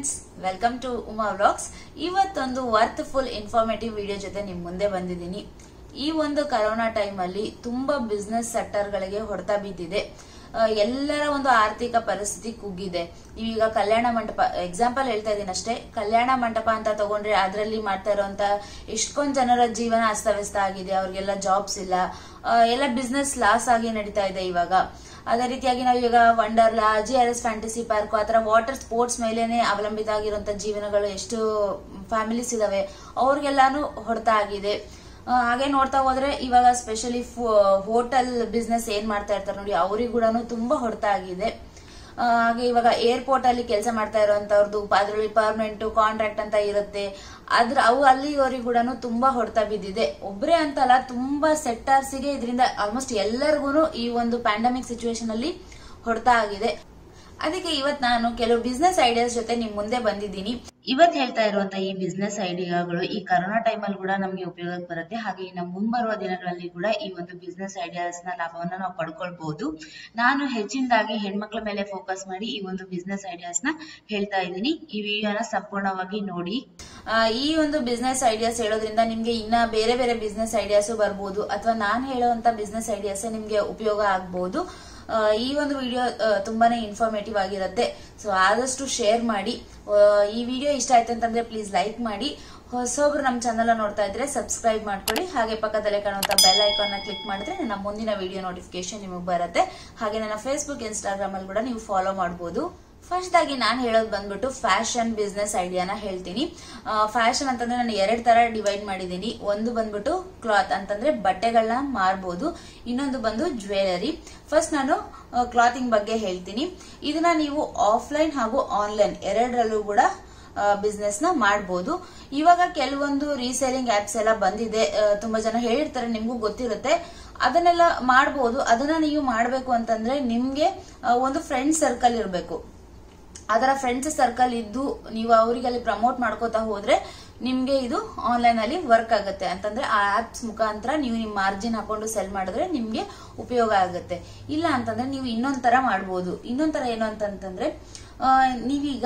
friends welcome to Uma vlogs ಇವತ್ತೊಂದು worthful informative video ಜೊತೆ ನಿಮ್ ಮುಂದೆ ಬಂದಿದ್ದೀನಿ ಈ ಒಂದು ಕರೋನಾ ಟೈಮಲ್ಲಿ ತುಂಬಾ ಬಿಸ್ನೆಸ್ ಸೆಕ್ಟರ್ಗಳಿಗೆ ಹೊಡೆತ ಬಿದ್ದಿದೆ ಆ, ಎಲ್ಲರ ಒಂದು ಆರ್ಥಿಕ ಪರಿಸ್ಥಿತಿ ಕುಗ್ಗಿದೆ ನೀವೀಗ ಕಲ್ಯಾಣ ಮಂಟಪ ಎಕ್ಸಾಂಪಲ್ ಹೇಳ್ತಾ ಇದ್ದೀನಿ ಅಷ್ಟೇ ಕಲ್ಯಾಣ ಮಂಟಪ ಅಂತ ತಗೊಂಡ್ರೆ ಅದರಲ್ಲಿ ಮಾಡ್ತಾ ಇರುವಂತ ಎಷ್ಟೊಂದ್ ಜನರ ಜೀವನ ಅಸ್ತವ್ಯಸ್ತ ಆಗಿದೆ ಅವ್ರಿಗೆಲ್ಲ ಜಾಬ್ಸ್ ಇಲ್ಲ ಆ, ಎಲ್ಲ ಬಿಸ್ನೆಸ್ ಲಾಸ್ ಆಗಿ ನಡೀತಾ ಇದೆ ಇವಾಗ ಅದೇ ರೀತಿಯಾಗಿ ನಾವು ಈಗ Wonderla G R S fantasy park ಆತರ ವಾಟರ್ ಸ್ಪೋರ್ಟ್ಸ್ ಮೇಲೇನೆ ಅವಲಂಬಿತ ಆಗಿರುವಂತ ಜೀವನಗಳು ಎಷ್ಟು ಫ್ಯಾಮಿಲೀಸ್ ಇದಾವೆ ಅವ್ರಿಗೆಲ್ಲಾನು ಹೊಡೆತ ಆಗಿದೆ ಆ, ಹಾಗೆ ನೋಡ್ತಾ ಹೋದ್ರೆ ಇವಾಗ ಸ್ಪೆಷಲಿ ಹೋಟೆಲ್ ಬಿಸ್ನೆಸ್ ಏನ್ ಮಾಡ್ತಾ ಇರ್ತಾರೆ ನೋಡಿ ಅವ್ರಿಗೂ ಕೂಡ ತುಂಬಾ ಹೊಡೆತ ಆಗಿದೆ ಆ, ಹಾಗೆ ಇವಾಗ ಏರ್ಪೋರ್ಟ್ ಅಲ್ಲಿ ಕೆಲಸ ಮಾಡ್ತಾ ಇರುವಂತವ್ರದ್ದು ಅದ್ರಲ್ಲಿ ಪರ್ಮನೆಂಟ್ ಕಾಂಟ್ರಾಕ್ಟ್ ಅಂತ ಇರುತ್ತೆ ಅದ್ರ ಅವು ಅಲ್ಲಿವರೆಗೂ ಕೂಡ ತುಂಬಾ ಹೊಡೆತ ಬಿದ್ದಿದೆ ಒಬ್ರೇ ಅಂತಲ್ಲ ತುಂಬಾ ಸೆಕ್ಟರ್ಸ್ ಗೆ ಇದರಿಂದ ಆಲ್ಮೋಸ್ಟ್ ಎಲ್ಲರಿಗೂ ಈ ಒಂದು ಪ್ಯಾಂಡಮಿಕ್ ಸಿಚುವೇಶನ್ ಅಲ್ಲಿ ಹೊಡೆತ ಆಗಿದೆ ಅದಕ್ಕೆ ಇವತ್ ನಾನು ಕೆಲವು ಬಿಸ್ನೆಸ್ ಐಡಿಯಾಸ್ ಜೊತೆ ನಿಮ್ ಮುಂದೆ ಬಂದಿದ್ದೀನಿ ಇವತ್ ಹೇಳ್ತಾ ಇರುವಂತ ಈ ಬಿಸ್ನೆಸ್ ಐಡಿಯಾಗಳು ಈ ಕರೋನಾ ಟೈಮ್ ಅಲ್ಲಿ ಕೂಡ ನಮ್ಗೆ ಉಪಯೋಗಕ್ಕೆ ಬರುತ್ತೆ ಹಾಗೆ ಇನ್ನು ಮುಂಬರುವ ದಿನಗಳಲ್ಲಿ ಕೂಡ ಈ ಒಂದು ಬಿಸ್ನೆಸ್ ಐಡಿಯಾಸ್ ನ ಲಾಭವನ್ನ ನಾವು ಪಡ್ಕೊಳ್ಬಹುದು ನಾನು ಹೆಚ್ಚಿನದಾಗಿ ಹೆಣ್ಮಕ್ಳ ಮೇಲೆ ಫೋಕಸ್ ಮಾಡಿ ಈ ಒಂದು ಬಿಸ್ನೆಸ್ ಐಡಿಯಾಸ್ ನ ಹೇಳ್ತಾ ಇದ್ದೀನಿ ಈ ವಿಡಿಯೋನ ಸಂಪೂರ್ಣವಾಗಿ ನೋಡಿ ಆ, ಈ ಒಂದು ಬಿಸ್ನೆಸ್ ಐಡಿಯಾಸ್ ಹೇಳೋದ್ರಿಂದ ನಿಮ್ಗೆ ಇನ್ನ ಬೇರೆ ಬೇರೆ ಬಿಸ್ನೆಸ್ ಐಡಿಯಾಸ್ ಬರ್ಬೋದು ಅಥವಾ ನಾನ್ ಹೇಳುವಂತ ಬಿಸ್ನೆಸ್ ಐಡಿಯಾಸ್ ನಿಮ್ಗೆ ಉಪಯೋಗ ಆಗ್ಬಹುದು ಆ, ಈ ಒಂದು ವಿಡಿಯೋ ತುಂಬಾನೇ ಇನ್ಫಾರ್ಮೇಟಿವ್ ಆಗಿರುತ್ತೆ ಸೊ ಆದಷ್ಟು ಶೇರ್ ಮಾಡಿ ಆ, ಈ ವಿಡಿಯೋ ಇಷ್ಟ ಆಯ್ತು ಅಂತಂದ್ರೆ ಪ್ಲೀಸ್ ಲೈಕ್ ಮಾಡಿ ಹೊಸೊಬ್ರು ನಮ್ಮ ಚಾನಲ್ ನೋಡ್ತಾ ಇದ್ರೆ ಸಬ್ಸ್ಕ್ರೈಬ್ ಮಾಡ್ಕೊಳ್ಳಿ ಹಾಗೆ ಪಕ್ಕದಲ್ಲೇ ಕಾಣುವಂತ ಬೆಲ್ ಐಕಾನ್ ನ ಕ್ಲಿಕ್ ಮಾಡಿದ್ರೆ ನನ್ನ ಮುಂದಿನ ವಿಡಿಯೋ ನೋಟಿಫಿಕೇಶನ್ ನಿಮಗೆ ಬರುತ್ತೆ ಹಾಗೆ ನನ್ನ ಫೇಸ್ಬುಕ್ ಇನ್ಸ್ಟಾಗ್ರಾಮ್ ಅಲ್ಲಿ ಕೂಡ ನೀವು ಫಾಲೋ ಮಾಡಬಹುದು ಫಸ್ಟ್ ಆಗಿ ನಾನು ಹೇಳೋದು ಬಂದ್ಬಿಟ್ಟು ಫ್ಯಾಷನ್ ಬಿಸ್ನೆಸ್ ಐಡಿಯಾನ ಹೇಳ್ತೀನಿ ಫ್ಯಾಷನ್ ಅಂತಂದ್ರೆ ನಾನು ಎರಡ್ ತರ ಡಿವೈಡ್ ಮಾಡಿದ್ದೀನಿ ಒಂದು ಬಂದ್ಬಿಟ್ಟು ಕ್ಲಾತ್ ಅಂತಂದ್ರೆ ಬಟ್ಟೆಗಳನ್ನ ಮಾರ್ಬೋದು ಇನ್ನೊಂದು ಬಂದು ಜ್ಯುವೆಲರಿ ಫಸ್ಟ್ ನಾನು ಕ್ಲಾತಿಂಗ್ ಬಗ್ಗೆ ಹೇಳ್ತೀನಿ ಇದನ್ನ ನೀವು ಆಫ್ಲೈನ್ ಹಾಗೂ ಆನ್ಲೈನ್ ಎರಡರಲ್ಲೂ ಕೂಡ ಬಿಸ್ನೆಸ್ ನ ಮಾಡಬಹುದು ಇವಾಗ ಕೆಲವೊಂದು ರೀಸೇಲಿಂಗ್ ಆಪ್ಸ್ ಎಲ್ಲ ಬಂದಿದೆ ಆ, ತುಂಬಾ ಜನ ಹೇಳಿರ್ತಾರೆ ನಿಮ್ಗೂ ಗೊತ್ತಿರುತ್ತೆ ಅದನ್ನೆಲ್ಲ ಮಾಡಬಹುದು ಅದನ್ನ ನೀವು ಮಾಡ್ಬೇಕು ಅಂತಂದ್ರೆ ನಿಮ್ಗೆ ಆ, ಒಂದು ಫ್ರೆಂಡ್ ಸರ್ಕಲ್ ಇರಬೇಕು ಅದರ ಫ್ರೆಂಡ್ಸ್ ಸರ್ಕಲ್ ಇದ್ದು ನೀವು ಅವರಿಗೆ ಅಲ್ಲಿ ಪ್ರಮೋಟ್ ಮಾಡ್ಕೋತಾ ಹೋದ್ರೆ ನಿಮ್ಗೆ ಇದು ಆನ್ಲೈನ್ ಅಲ್ಲಿ ವರ್ಕ್ ಆಗುತ್ತೆ ಅಂತಂದ್ರೆ ಆ ಆಪ್ಸ್ ಮುಖಾಂತರ ನೀವು ನಿಮ್ ಮಾರ್ಜಿನ್ ಹಾಕೊಂಡು ಸೆಲ್ ಮಾಡಿದ್ರೆ ನಿಮ್ಗೆ ಉಪಯೋಗ ಆಗುತ್ತೆ ಇಲ್ಲ ಅಂತಂದ್ರೆ ನೀವು ಇನ್ನೊಂದ್ ತರ ಮಾಡ್ಬೋದು ಇನ್ನೊಂದ್ ತರ ಏನು ಅಂತಂತಂದ್ರೆ ಆ, ನೀವೀಗ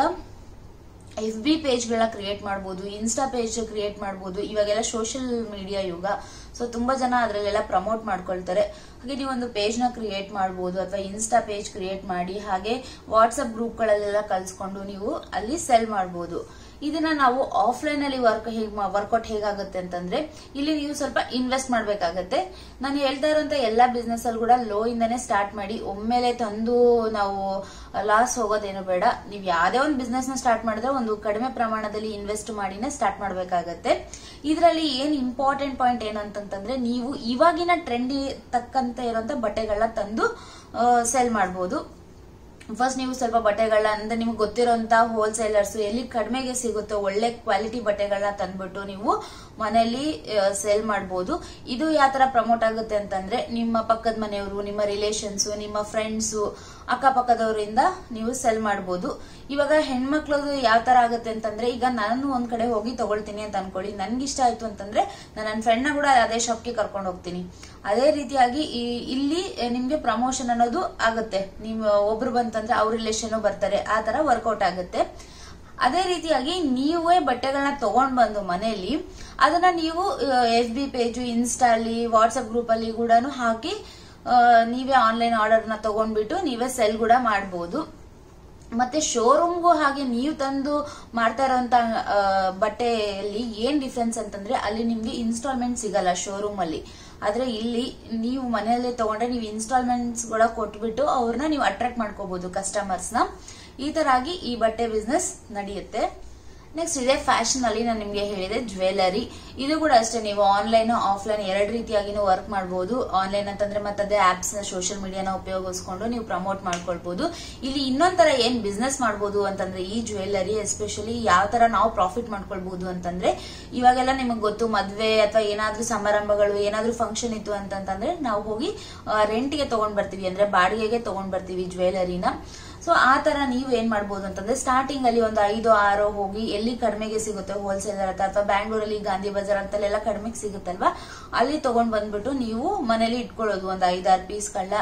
ಎಫ್ ಬಿ ಪೇಜ್ಗಳನ್ನ ಕ್ರಿಯೇಟ್ ಮಾಡ್ಬೋದು ಇನ್ಸ್ಟಾ ಪೇಜ್ ಕ್ರಿಯೇಟ್ ಮಾಡ್ಬೋದು ಇವಾಗೆಲ್ಲ ಸೋಷಿಯಲ್ ಮೀಡಿಯಾ ಯುಗ ಸೊ ತುಂಬಾ ಜನ ಅದರಲ್ಲೆಲ್ಲ ಪ್ರಮೋಟ್ ಮಾಡ್ಕೊಳ್ತಾರೆ ಹಾಗೆ ನೀವು ಒಂದು ಪೇಜ್ ನ ಕ್ರಿಯೇಟ್ ಮಾಡ್ಬೋದು ಅಥವಾ ಇನ್ಸ್ಟಾ ಪೇಜ್ ಕ್ರಿಯೇಟ್ ಮಾಡಿ ಹಾಗೆ ವಾಟ್ಸ್ಆಪ್ ಗ್ರೂಪ್ಗಳಲ್ಲೆಲ್ಲ ಕಲ್ಸ್ಕೊಂಡು ನೀವು ಅಲ್ಲಿ ಸೆಲ್ ಮಾಡ್ಬೋದು ಇದನ್ನ ನಾವು ಆಫ್ಲೈನ್ ಅಲ್ಲಿ ವರ್ಕ್ ಹೇಗ್ ವರ್ಕೌಟ್ ಹೇಗಾಗುತ್ತೆ ಅಂತಂದ್ರೆ ಇಲ್ಲಿ ನೀವು ಸ್ವಲ್ಪ ಇನ್ವೆಸ್ಟ್ ಮಾಡ್ಬೇಕಾಗತ್ತೆ ನಾನು ಹೇಳ್ತಾ ಇರುವಂತ ಎಲ್ಲಾ ಬಿಸ್ನೆಸ್ ಅಲ್ಲಿ ಕೂಡ ಲೋ ಇಂದಾನೆ ಸ್ಟಾರ್ಟ್ ಮಾಡಿ ಒಮ್ಮೆಲೆ ತಂದು ನಾವು ಲಾಸ್ ಹೋಗೋದೇನು ಬೇಡ ನೀವು ಯಾವ್ದೇ ಒಂದು ಬಿಸ್ನೆಸ್ ನ ಸ್ಟಾರ್ಟ್ ಮಾಡಿದ್ರೆ ಒಂದು ಕಡಿಮೆ ಪ್ರಮಾಣದಲ್ಲಿ ಇನ್ವೆಸ್ಟ್ ಮಾಡಿನೇ ಸ್ಟಾರ್ಟ್ ಮಾಡ್ಬೇಕಾಗತ್ತೆ ಇದರಲ್ಲಿ ಏನ್ ಇಂಪಾರ್ಟೆಂಟ್ ಪಾಯಿಂಟ್ ಏನು ಅಂತಂತಂದ್ರೆ ನೀವು ಇವಾಗಿನ ಟ್ರೆಂಡ್ ತಕ್ಕಂತ ಇರುವಂತ ಬಟ್ಟೆಗಳನ್ನ ತಂದು ಸೆಲ್ ಮಾಡ್ಬೋದು ಫಸ್ಟ್ ನೀವು ಸ್ವಲ್ಪ ಬಟ್ಟೆಗಳನ್ನ ಅಂದ್ರೆ ನಿಮ್ಗೆ ಗೊತ್ತಿರೋಂತ ಹೋಲ್ಸೇಲರ್ಸ್ ಎಲ್ಲಿ ಕಡಿಮೆಗೆ ಸಿಗುತ್ತೋ ಒಳ್ಳೆ ಕ್ವಾಲಿಟಿ ಬಟ್ಟೆಗಳನ್ನ ತಂದ್ಬಿಟ್ಟು ನೀವು ಮನೆಯಲ್ಲಿ ಸೇಲ್ ಮಾಡ್ಬೋದು ಇದು ಯಾವ ತರ ಪ್ರಮೋಟ್ ಆಗುತ್ತೆ ಅಂತಂದ್ರೆ ನಿಮ್ಮ ಪಕ್ಕದ ಮನೆಯವರು ನಿಮ್ಮ ರಿಲೇಷನ್ಸ್ ನಿಮ್ಮ ಫ್ರೆಂಡ್ಸ್ ಅಕ್ಕಪಕ್ಕದವರಿಂದ ನೀವು ಸೆಲ್ ಮಾಡ್ಬೋದು ಇವಾಗ ಹೆಣ್ಮಕ್ಳದು ಯಾವ ತರ ಆಗುತ್ತೆ ಅಂತಂದ್ರೆ ಈಗ ನಾನು ಒಂದ್ ಕಡೆ ಹೋಗಿ ತಗೊಳ್ತೀನಿ ಅಂತ ಅನ್ಕೊಳ್ಳಿ ನನ್ಗೆ ಇಷ್ಟ ಆಯ್ತು ಅಂತಂದ್ರೆ ನಾನು ನನ್ನ ಫ್ರೆಂಡ್ನ ಕೂಡ ಅದೇ ಶಾಪ್ಗೆ ಕರ್ಕೊಂಡು ಹೋಗ್ತೀನಿ ಅದೇ ರೀತಿಯಾಗಿ ಈ- ಇಲ್ಲಿ ನಿಮ್ಗೆ ಪ್ರಮೋಷನ್ ಅನ್ನೋದು ಆಗುತ್ತೆ ನೀವು ಒಬ್ರು ಬಂತಂದ್ರೆ ಅವ್ರ ರಿಲೇಷನ್ ಬರ್ತಾರೆ ಆ ತರ ವರ್ಕೌಟ್ ಆಗುತ್ತೆ ಅದೇ ರೀತಿಯಾಗಿ ನೀವೇ ಬಟ್ಟೆಗಳನ್ನ ತಗೊಂಡ್ ಬಂದು ಮನೆಯಲ್ಲಿ ಅದನ್ನ ನೀವು ಎಫ್ ಬಿ ಪೇಜು ಇನ್ಸ್ಟಾ ಅಲ್ಲಿ ವಾಟ್ಸ್ಆಪ್ ಗ್ರೂಪ್ ಅಲ್ಲಿ ಕೂಡ ಹಾಕಿ ಆ, ನೀವೇ ಆನ್ಲೈನ್ ಆರ್ಡರ್ನ ತಗೊಂಡ್ಬಿಟ್ಟು ನೀವೇ ಸೆಲ್ ಕೂಡ ಮಾಡ್ಬೋದು ಮತ್ತೆ ಶೋರೂಮ್ಗೂ ಹಾಗೆ ನೀವು ತಂದು ಮಾಡ್ತಾ ಇರೋಂತ ಆ, ಬಟ್ಟೆಯಲ್ಲಿ ಏನ್ ಡಿಫ್ರೆನ್ಸ್ ಅಂತಂದ್ರೆ ಅಲ್ಲಿ ನಿಮ್ಗೆ ಇನ್ಸ್ಟಾಲ್ಮೆಂಟ್ ಸಿಗಲ್ಲ ಶೋರೂಮ್ ಅಲ್ಲಿ ಆದ್ರೆ ಇಲ್ಲಿ ನೀವು ಮನೆಯಲ್ಲೇ ತಗೊಂಡ್ರೆ ನೀವು ಇನ್ಸ್ಟಾಲ್ಮೆಂಟ್ಸ್ ಕೂಡ ಕೊಟ್ಬಿಟ್ಟು ಅವ್ರನ್ನ ನೀವು ಅಟ್ರಾಕ್ಟ್ ಮಾಡ್ಕೋಬಹುದು ಕಸ್ಟಮರ್ಸ್ ನ ಈ ತರ ಆಗಿ ಈ ಬಟ್ಟೆ ಬಿಸ್ನೆಸ್ ನಡೆಯುತ್ತೆ ನೆಕ್ಸ್ಟ್ ಇದೆ ಫ್ಯಾಷನ್ ಅಲ್ಲಿ ನಾನು ನಿಮ್ಗೆ ಹೇಳಿದೆ ಜ್ಯುವೆಲರಿ ಇದು ಕೂಡ ಅಷ್ಟೇ ನೀವು ಆನ್ಲೈನ್ ಆಫ್ಲೈನ್ ಎರಡು ರೀತಿಯಾಗಿನೂ ವರ್ಕ್ ಮಾಡಬಹುದು ಆನ್ಲೈನ್ ಅಂತಂದ್ರೆ ಮತ್ತೆ ಅದೇ ಆಪ್ಸ್ ಸೋಷಿಯಲ್ ಮೀಡಿಯಾನ ಉಪಯೋಗಿಸ್ಕೊಂಡು ನೀವು ಪ್ರಮೋಟ್ ಮಾಡ್ಕೊಳ್ಬಹುದು ಇಲ್ಲಿ ಇನ್ನೊಂದ್ ತರ ಏನ್ ಬಿಸ್ನೆಸ್ ಮಾಡಬಹುದು ಅಂತಂದ್ರೆ ಈ ಜ್ಯುವೆಲರಿ ಎಸ್ಪೆಷಲಿ ಯಾವ ತರ ನಾವು ಪ್ರಾಫಿಟ್ ಮಾಡ್ಕೊಳ್ಬಹುದು ಅಂತಂದ್ರೆ ಇವಾಗೆಲ್ಲ ನಿಮಗೆ ಗೊತ್ತು ಮದ್ವೆ ಅಥವಾ ಏನಾದ್ರೂ ಸಮಾರಂಭಗಳು ಏನಾದ್ರೂ ಫಂಕ್ಷನ್ ಇತ್ತು ಅಂತಂತಂದ್ರೆ ನಾವು ಹೋಗಿ ರೆಂಟ್ಗೆ ತಗೊಂಡ್ ಬರ್ತೀವಿ ಅಂದ್ರೆ ಬಾಡಿಗೆಗೆ ತಗೊಂಡ್ ಬರ್ತೀವಿ ಜ್ಯುವೆಲರಿನ ಸೊ ಆ ತರ ನೀವು ಏನ್ ಮಾಡ್ಬೋದು ಅಂತಂದ್ರೆ ಸ್ಟಾರ್ಟಿಂಗ್ ಅಲ್ಲಿ ಒಂದು ಐದು ಆರು ಹೋಗಿ ಎಲ್ಲಿ ಕಡಿಮೆಗೆ ಸಿಗುತ್ತೆ ಹೋಲ್ಸೇಲರ್ ಹತ್ರ ಅಥವಾ ಬ್ಯಾಂಗ್ಳೂರಲ್ಲಿ ಗಾಂಧಿ ಬಜಾರ್ ಅಂತಲ್ಲೆಲ್ಲ ಕಡಿಮೆಗೆ ಸಿಗುತ್ತಲ್ವಾ ಅಲ್ಲಿ ತಗೊಂಡ್ ಬಂದ್ಬಿಟ್ಟು ನೀವು ಮನೇಲಿ ಇಟ್ಕೊಳ್ಳೋದು ಒಂದು ಐದಾರು ಪೀಸ್ಗಳನ್ನ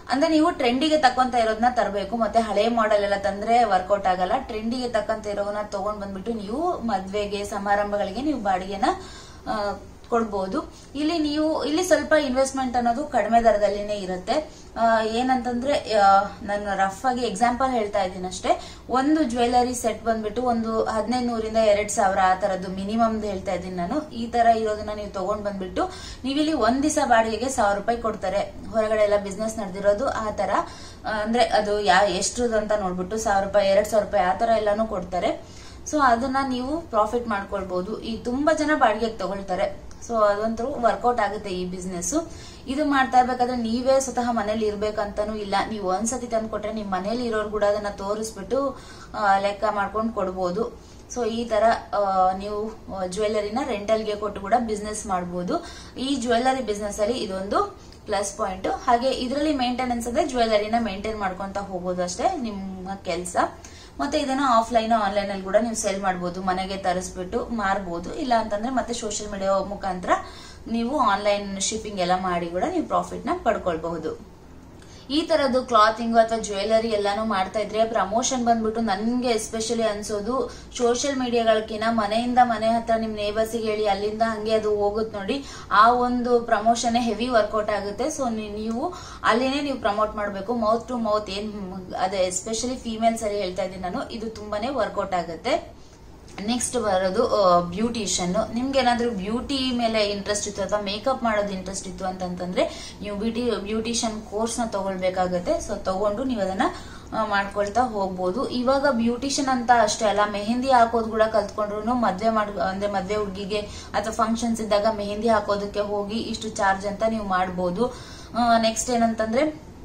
ಅಂದ್ರೆ ನೀವು ಟ್ರೆಂಡಿಗೆ ತಕ್ಕಂತ ಇರೋದನ್ನ ತರಬೇಕು ಮತ್ತೆ ಹಳೆ ಮಾಡೆಲ್ ಎಲ್ಲ ತಂದ್ರೆ ವರ್ಕೌಟ್ ಆಗಲ್ಲ ಟ್ರೆಂಡಿಗೆ ತಕ್ಕಂತ ಇರೋದನ್ನ ತಗೊಂಡ್ ಬಂದ್ಬಿಟ್ಟು ನೀವು ಮದ್ವೆಗೆ ಸಮಾರಂಭಗಳಿಗೆ ನೀವು ಬಾಡಿಗೆನ ಆ, ಕೊಡ್ಬೋದು ಇಲ್ಲಿ ನೀವು ಇಲ್ಲಿ ಸ್ವಲ್ಪ ಇನ್ವೆಸ್ಟ್ಮೆಂಟ್ ಅನ್ನೋದು ಕಡಿಮೆ ದರದಲ್ಲಿನೇ ಇರುತ್ತೆ ಆ, ಏನಂತಂದ್ರೆ ಆ, ನಾನು ರಫ್ ಆಗಿ ಎಕ್ಸಾಂಪಲ್ ಹೇಳ್ತಾ ಇದ್ದೀನಿ ಅಷ್ಟೇ ಒಂದು ಜ್ಯುವೆಲರಿ ಸೆಟ್ ಬಂದ್ಬಿಟ್ಟು ಒಂದು ಹದಿನೈದು ನೂರಿಂದ ಎರಡ್ ಸಾವಿರ ಆ ತರದ್ದು ಮಿನಿಮಮ್ ಹೇಳ್ತಾ ಇದ್ದೀನಿ ನಾನು ಈ ತರ ಇರೋದನ್ನ ನೀವು ತಗೊಂಡ್ ಬಂದ್ಬಿಟ್ಟು ನೀವಿಲ್ಲಿ ಒಂದ್ ದಿವಸ ಬಾಡಿಗೆಗೆ ಸಾವಿರ ರೂಪಾಯಿ ಕೊಡ್ತಾರೆ ಹೊರಗಡೆ ಎಲ್ಲ ಬಿಸ್ನೆಸ್ ನಡೆದಿರೋದು ಆ ತರ ಆ, ಅಂದ್ರೆ ಅದು ಯಾ ಎಷ್ಟ್ರದ್ದು ಅಂತ ನೋಡ್ಬಿಟ್ಟು ಸಾವಿರ ರೂಪಾಯಿ ಎರಡ್ ಸಾವಿರ ರೂಪಾಯಿ ಆ ತರ ಎಲ್ಲಾನು ಕೊಡ್ತಾರೆ ಸೊ ಅದನ್ನ ನೀವು ಪ್ರಾಫಿಟ್ ಮಾಡ್ಕೊಳ್ಬಹುದು ಈ ತುಂಬಾ ಜನ ಬಾಡಿಗೆಗೆ ತಗೊಳ್ತಾರೆ ಸೊ ಅದಂತೂ ವರ್ಕೌಟ್ ಆಗುತ್ತೆ ಈ ಬಿಸ್ನೆಸ್ ಇದು ಮಾಡ್ತಾ ಇರ್ಬೇಕಾದ್ರೆ ನೀವೇ ಸ್ವತಃ ಮನೇಲಿ ಇರ್ಬೇಕಂತಾನು ಇಲ್ಲ ನೀವು ಒಂದ್ಸತಿ ತಂದು ಕೊಟ್ರೆ ನಿಮ್ ಮನೇಲಿ ಇರೋರು ಕೂಡ ಅದನ್ನ ತೋರಿಸ್ಬಿಟ್ಟು ಆ, ಲೆಕ್ಕ ಮಾಡ್ಕೊಂಡು ಕೊಡ್ಬೋದು ಸೊ ಈ ತರ ಆ, ನೀವು ಜ್ಯುವೆಲ್ಲರಿನ ರೆಂಟಲ್ಗೆ ಕೊಟ್ಟು ಕೂಡ ಬಿಸ್ನೆಸ್ ಮಾಡಬಹುದು ಈ ಜ್ಯುವೆಲ್ಲರಿ ಬಿಸ್ನೆಸ್ ಅಲ್ಲಿ ಇದೊಂದು ಪ್ಲಸ್ ಪಾಯಿಂಟ್ ಹಾಗೆ ಇದರಲ್ಲಿ ಮೇಂಟೆನೆನ್ಸ್ ಅಂದ್ರೆ ಜ್ಯುವೆಲ್ಲರಿನ ಮೇಂಟೈನ್ ಮಾಡ್ಕೊಂತ ಹೋಗೋದು ಅಷ್ಟೇ ನಿಮ್ಮ ಕೆಲಸ ಮತ್ತೆ ಇದನ್ನ ಆಫ್ಲೈನ್ ಆನ್ಲೈನ್ ಅಲ್ಲಿ ಕೂಡ ನೀವು ಸೆಲ್ ಮಾಡಬಹುದು ಮನೆಗೆ ತರಿಸ್ಬಿಟ್ಟು ಮಾರ್ಬೋದು ಇಲ್ಲ ಅಂತಂದ್ರೆ ಮತ್ತೆ ಸೋಷಿಯಲ್ ಮೀಡಿಯಾ ಮುಖಾಂತರ ನೀವು ಆನ್ಲೈನ್ ಶಿಪ್ಪಿಂಗ್ ಎಲ್ಲ ಮಾಡಿ ಕೂಡ ನೀವು ಪ್ರಾಫಿಟ್ ನ ಪಡ್ಕೊಳ್ಬಹುದು ಈ ತರದ್ದು ಕ್ಲಾತಿಂಗ್ ಅಥವಾ ಜ್ಯುವೆಲರಿ ಎಲ್ಲಾನು ಮಾಡ್ತಾ ಇದ್ರೆ ಪ್ರಮೋಷನ್ ಬಂದ್ಬಿಟ್ಟು ನನ್ಗೆ ಎಸ್ಪೆಷಲಿ ಅನ್ಸೋದು ಸೋಷಿಯಲ್ ಮೀಡಿಯಾಗಳಕ್ಕಿಂತ ಮನೆಯಿಂದ ಮನೆ ಹತ್ರ ನಿಮ್ ನೇಬರ್ಸಿಗೆ ಹೇಳಿ ಅಲ್ಲಿಂದ ಹಂಗೆ ಅದು ಹೋಗುತ್ತೆ ನೋಡಿ ಆ ಒಂದು ಪ್ರಮೋಷನ್ ಹೆವಿ ವರ್ಕೌಟ್ ಆಗುತ್ತೆ ಸೊ ನೀವು ಅಲ್ಲಿನೇ ನೀವು ಪ್ರಮೋಟ್ ಮಾಡಬೇಕು ಮೌತ್ ಟು ಮೌತ್ ಏನ್ ಅದೇ ಎಸ್ಪೆಷಲಿ ಫೀಮೇಲ್ಸ್ ಅಲ್ಲಿ ಹೇಳ್ತಾ ಇದ್ದೀನಿ ನಾನು ಇದು ತುಂಬಾನೇ ವರ್ಕೌಟ್ ಆಗುತ್ತೆ ನೆಕ್ಸ್ಟ್ ಬರೋದು ಬ್ಯೂಟಿಷಿಯನ್ ನಿಮ್ಗೆ ಏನಾದ್ರೂ ಬ್ಯೂಟಿ ಮೇಲೆ ಇಂಟ್ರೆಸ್ಟ್ ಇತ್ತು ಅಥವಾ ಮೇಕಪ್ ಮಾಡೋದು ಇಂಟ್ರೆಸ್ಟ್ ಇತ್ತು ಅಂತಂತಂದ್ರೆ ನೀವು ಬ್ಯೂಟಿ ಬ್ಯೂಟಿಷಿಯನ್ ಕೋರ್ಸ್ ನ ತಗೊಳ್ಬೇಕಾಗತ್ತೆ ಸೊ ತಗೊಂಡು ನೀವು ಅದನ್ನ ಆ, ಮಾಡ್ಕೊಳ್ತಾ ಹೋಗ್ಬೋದು ಇವಾಗ ಬ್ಯೂಟಿಷಿಯನ್ ಅಂತ ಅಷ್ಟೇ ಅಲ್ಲ ಮೆಹಂದಿ ಹಾಕೋದು ಕೂಡ ಕಲ್ತ್ಕೊಂಡ್ರು ಮದ್ವೆ ಮಾಡ್ ಅಂದ್ರೆ ಮದ್ವೆ ಹುಡುಗಿಗೆ ಅಥವಾ ಫಂಕ್ಷನ್ಸ್ ಇದ್ದಾಗ ಮೆಹಂದಿ ಹಾಕೋದಕ್ಕೆ ಹೋಗಿ ಇಷ್ಟು ಚಾರ್ಜ್ ಅಂತ ನೀವು ಮಾಡ್ಬೋದು ನೆಕ್ಸ್ಟ್ ಏನಂತಂದ್ರೆ